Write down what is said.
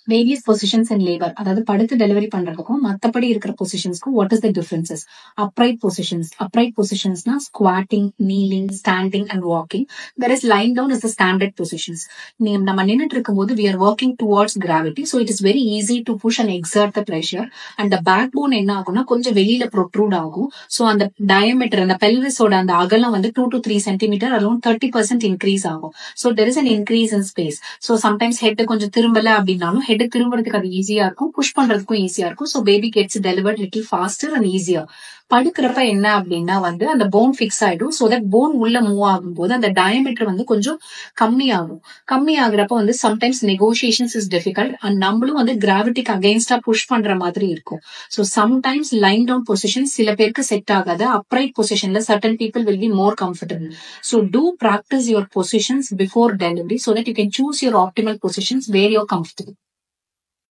various positions and labour அதாவது படுத்து delivery பண்றதுக்கும் மத்தபடி இருக்கிற பொசிஷன்ஸ்க்கும் what is the differences upright positions upright பொசிஷன்ஸ்னா squatting kneeling standing and walking there is line down is the standard positions நம்ம நின்னுட்டு இருக்கும்போது we are working towards gravity so it is very easy to push and exert the pressure and the backbone என்ன ஆகும்னா கொஞ்சம் வெளியில protrude ஆகும் so அந்த diameter அந்த பெல்விஸோட அந்த அகலம் வந்து two to three centimetre around thirty percent increase ஆகும் so there is an increase in space so sometimes head கொஞ்சம் திரும்பல அப்படின்னாலும் ஹெட் திரும்புறதுக்கு அது ஈஸியா இருக்கும் புஷ் பண்றதுக்கும் ஈஸியா இருக்கும் so baby gets delivered little faster and ஈஸியா படுக்கிறப்ப என்ன அப்படின்னா வந்து அந்த போன் ஃபிக்ஸ் ஆயிடும் ஸோ தட் போன் உள்ள மூவ் ஆகும்போது அந்த டயமீட்டர் வந்து கொஞ்சம் கம்மியாகும் கம்மி ஆகுறப்ப வந்து sometimes negotiations is difficult and நம்மளும் வந்து கிராவிட்டிக்கு அகைன்ஸ்டா புஷ் பண்ற மாதிரி இருக்கும் so sometimes line down position சில பேருக்கு செட் ஆகாது அப்ரைட் பொசிஷன்ல certain people will be more comfortable so to practise your positions before delivery so that you can choose your optimal positions where you're comfortable